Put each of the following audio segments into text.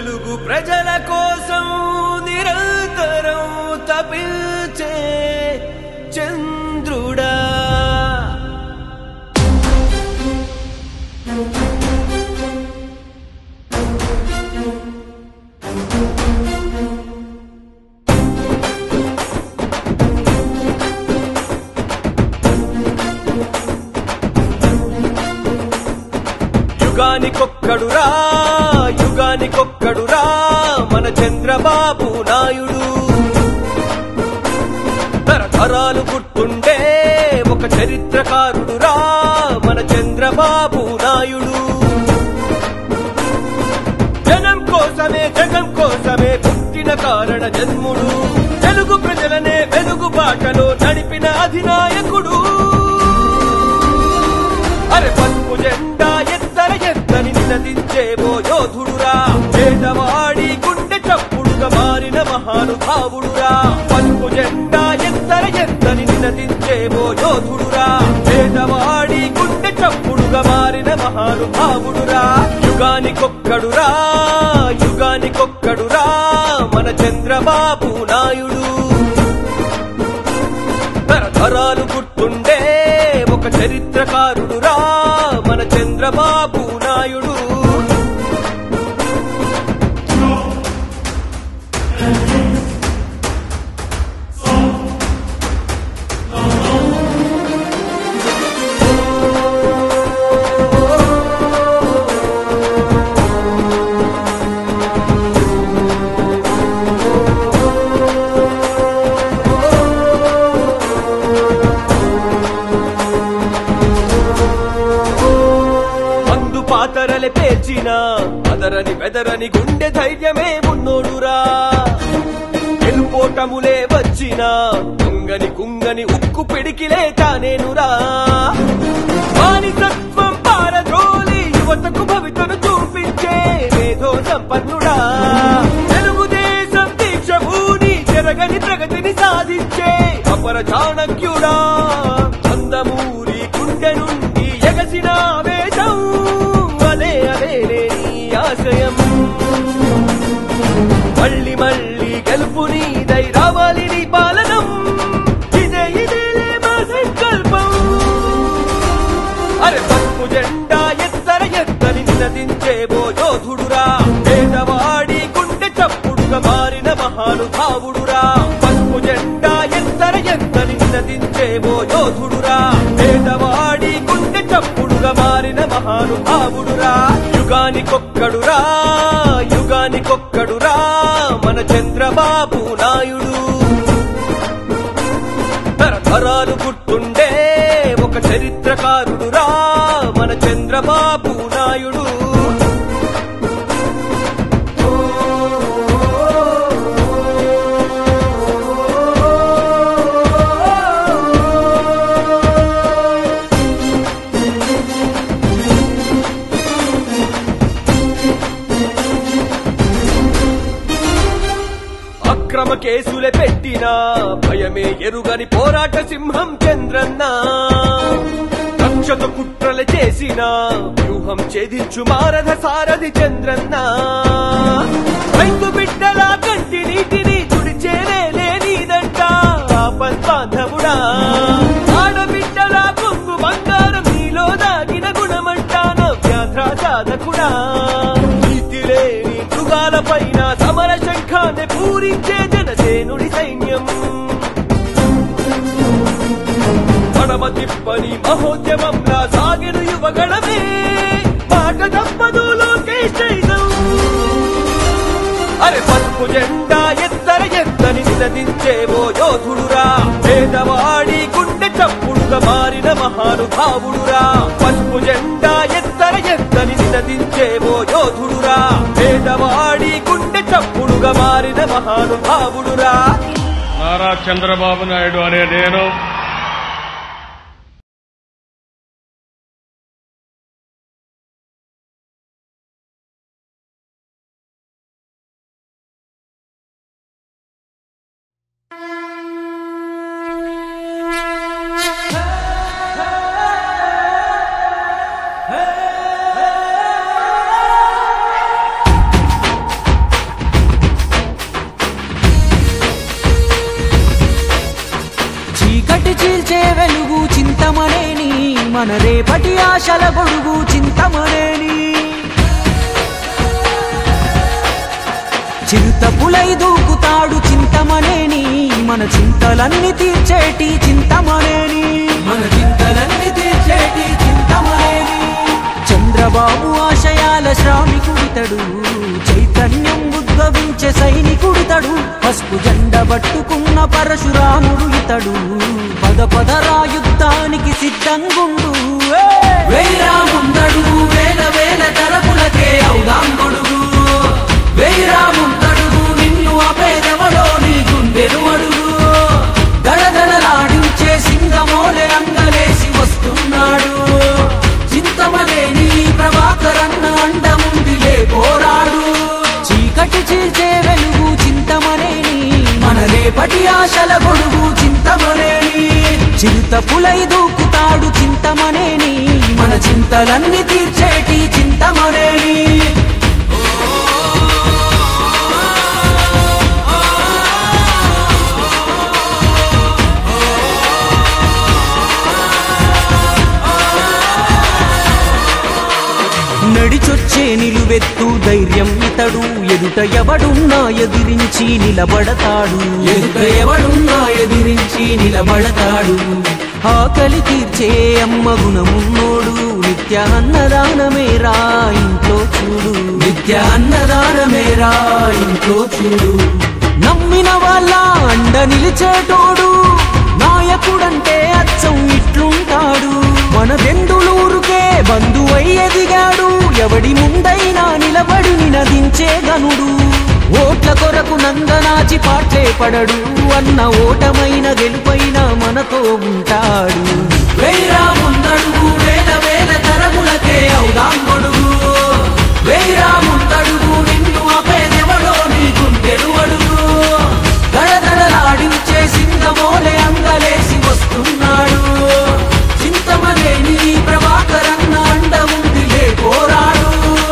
తెలుగు ప్రజల కోసం నిరంతరం తపించే చంద్రుడా యుగానికొక్కడురా యుగానికొక్కడురా మన చంద్రబాబు నాయుడు తరతరాలు గుర్తుండే ఒక చరిత్రకారుడురా మన చంద్రబాబు నాయుడు జనం కోసమే జగం కోసమే పుట్టిన కారణ జన్ముడు తెలుగు ప్రజలనే వెలుగు బాటలో నడిపిన అధినాయకుడు అరే పసుపు జెండా ఎత్తర ఎత్తని నినదించే ఓ యోధుడురా పేదవాడి గుండె చప్పుడుగా మారిన మహానుభావుడురా పసుపు జెండా ఎత్తర ఎత్తని నినదించే ఓ యోధుడురా పేదవాడి గుండె చప్పుడుగా మారిన మహానుభావుడురా యుగానికొక్కడురా యుగానికొక్కడురా మన చంద్రబాబు నాయుడు తరతరాలు గుర్తుండే ఒక చరిత్రకారుడురా మన చంద్రబాబు నాయుడు మందు పాతరలే పేర్చిన అదరని బెదరని గుండె ధైర్యమే ఉన్నోడురా గెలుపోటములే వచ్చిన కుంగని కుంగని ఉక్కు పిడికిలే తానేనురా మానిసత్వం పారద్రోలి యువతకు భవితను చూపించే మేధో సంపన్నుడా తెలుగుదేశం దీక్ష భూని జరగని ప్రగతిని సాధించే అపర చాణక్యుడా అందమూరి గుండె నుండి ఎగసిన వేషం అదే అదే నీ ఆశయం మళ్ళీ మళ్ళీ గెలుపు నీదై రావాలి నీ పాలనం ఇదే ఇదేలే మా సంకల్పం అరే పసుపు జెండా ఎత్తర ఎత్తని నినదించే ఓ యోధుడురా పేదవాడి గుండె చప్పుడుగా మారిన మహానుభావుడురా పసుపు జెండా ఎత్తర ఎత్తని నినదించే ఓ యోధుడురా పేదవాడి గుండె చప్పుడుగా మారిన మహానుభావుడురా యుగానికొక్కడురా యుగానికొక్కడురా మన చంద్రబాబు నాయుడు తరతరాలు గుర్తుండే ఒక చరిత్రకారుడురా మన చంద్రబాబు నాయుడు అక్రమ కేసులే పెట్టినా భయమే ఎరుగని పోరాట సింహం చంద్రన్న కక్షత కుట్రలు చేసిన వ్యూహం ఛేదించు మారధ సారథి చంద్రన్న రైతు బిడ్డల కంటి నీటిని తుడిచేనే లేనిదంట ఆపద్బాంధవుడా ఆడబిడ్డల పొంగు బంగారం నీలో దాగిన గుణమంటాన వ్యాధ్రా సాధకుడా నీతి లేని మృగాల పైన సమర శంఖాన్ని పూరించే జనసేనుడి సైన్యం పడమ తిప్పని మహోద్యమంలా సాగెను యువగణమే మాట తప్పదు లోకేష్ చైతం అరే పసుపు జెండా ఎత్తర ఎత్తని నినదించే ఓ యోధుడురా పేదవాడి గుండె చప్పుడుగా మారిన మహానుభావుడురా పసుపు జెండా ఎత్తర ఎత్తని నినదించే ఓ యోధుడురా పేదవాడి గుండె చప్పుడుగా మారిన మహానుభావుడురా నారా చంద్రబాబు నాయుడు అనే నేను మన రేపటి ఆశల గొడుగు చింతమనేని చిరుత పులై దూకుతాడు చింతమనేని మన చింతలన్నీ తీర్చేటి చింతమనేని మన చింతలన్నీ తీర్చేటి చింతమనేని చంద్రబాబు ఆశయాల శ్రామికుడితడు చైతన్యం ఉద్భవించే సైనికుడితడు పసుపు జెండ పట్టుకున్న పరశురాముడు ఇతడు పద పదరా యుద్ధానికి సిద్ధంగుండు ఏ! వేయిరా ముందడుగు వేల వేల తరపులకే అవుదాం గొడుగు వేయిరా ముందడుగు నిన్ను అపేదెవడో నీ గుండెను అడుగు దడదడలాడించే సింగమోలే అంగలేసి వస్తున్నాడు చింతమనేని ప్రభాకరన్న అండముందిలే పోరాడు చీకటి చీల్చే వెలుగు చింతమనేని మన రేపటి ఆశల గొడుగు చింతమనేని చిరుత పులై దూకుతాడు చింతమనేని మన చింతలన్నీ తీర్చేటి చింతమనేని నడిచొచ్చే నిలువెత్తు ధైర్యం ఇతడు ఎదుట ఎవడున్నా ఎదిరించి నిలబడతాడు ఎదుట ఎవడున్నా ఎదిరించి నిలబడతాడు ఆకలి తీర్చే అమ్మ గుణమున్నోడు నిత్య అన్నదానమేరా ఇంట్లో చూడు నిత్య అన్నదానమేరా ఇంట్లో చూడు నమ్మిన వాళ్ళ అండ నిలిచేటోడు నాయకుడంటే అచ్చం ఇట్లుంటాడు మన బెందులూరుకే బంధువై ఎదిగాడు ఎవడి ముందైనా నిలబడి నినదించే గనుడు ఓట్ల కొరకు నందనాచి పాట్లే పడడు అన్న ఓటమైన గెలుపైన మనతో ఉంటాడు వేయిరా ముందడుగు వేల వేల తరములకే అవుదాం గొడుగు వేయిరా ముందడుగు నిన్ను అపేదెవడో నీ గుండెను అడుగు దడదడలాడించే సింగమోలే అంగలేసి వస్తున్నాడు చింతమనేని ప్రభాకరన్న అండ ఉందిలే పోరాడు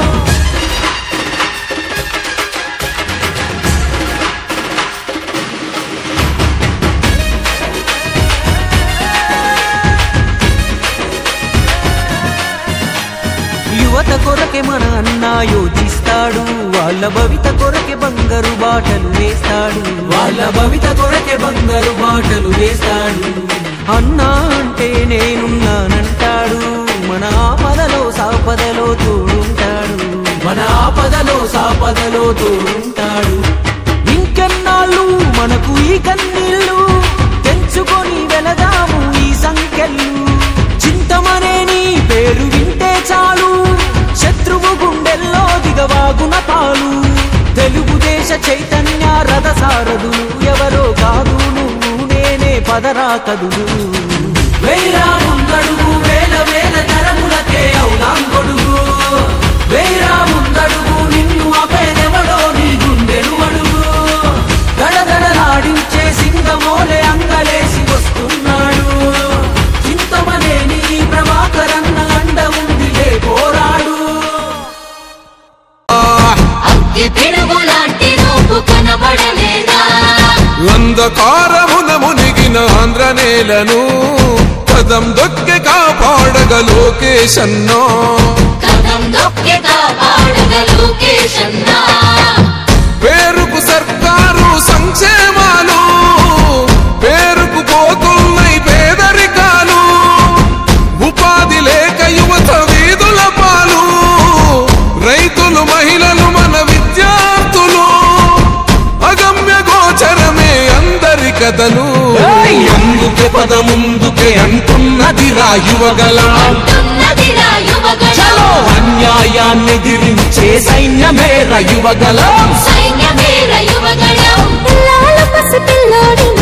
యువత కొరకే మన అన్న యోచిస్తాడు వాళ్ళ భవిత కొరకే బంగారు బాటలు వేస్తాడు వాళ్ళ భవిత కొరకే బంగారు బాటలు వేస్తాడు అన్నా అంటే నేనున్నానంటాడు మన ఆపదలో సాపదలో తోడుంటాడు మన ఆపదలో సాపదలో తోడుంటాడు ఇంకెన్నాళ్ళు మనకు ఈ కన్నీళ్ళు తెంచుకొని వెళదాము ఈ సంఖ్యలు చింతమనేని పేరు వింటే చాలు శత్రువు గుండెల్లో దిగవాగున పాలు తెలుగుదేశ చైతన్య రథ సారథులు ఎవరో కాదు నువ్వు నేనే పదరా కదులు వేయిరా ముందడుగు వేల వేల తరములకే అవుదాం గొడుగు వేయిరా ముందడుగు నిన్ను అపేదెవడో నీ గుండెను అడుగు దడదడలాడించే సింగమోలే అంగలేసి వస్తున్నాడు చింతమనేని ప్రభాకరన్న అండ ఉందిలే పోరాడు అగ్గి పిడుగులాంటి రూపు కనబడలేదా అంధకారమున మునిగిన ఆంధ్ర నేలను పదం దొక్కి కాపాడగ లోకేశన్నో కథం దొక్కి కాపాడగ లోకేశన్నా పేరుకు సర్కారు సంక్షేమాలు పేరుకు పోతున్నాయి పేదరికాలు ఉపాధి లేక యువత వీధుల పాలు రైతులు మహిళలు మన విద్యార్థులు అగమ్య గోచరమే అందరి కథలు అందుకే పద ముందుకే అంటున్నది రాయువగలం అంటున్నదిరా యువగణం చలో అన్యాయాన్ని ఎదిరించే సైన్యమే రయువగలం సైన్యమేర యువగణం పిల్లాల పసి పిల్లోడి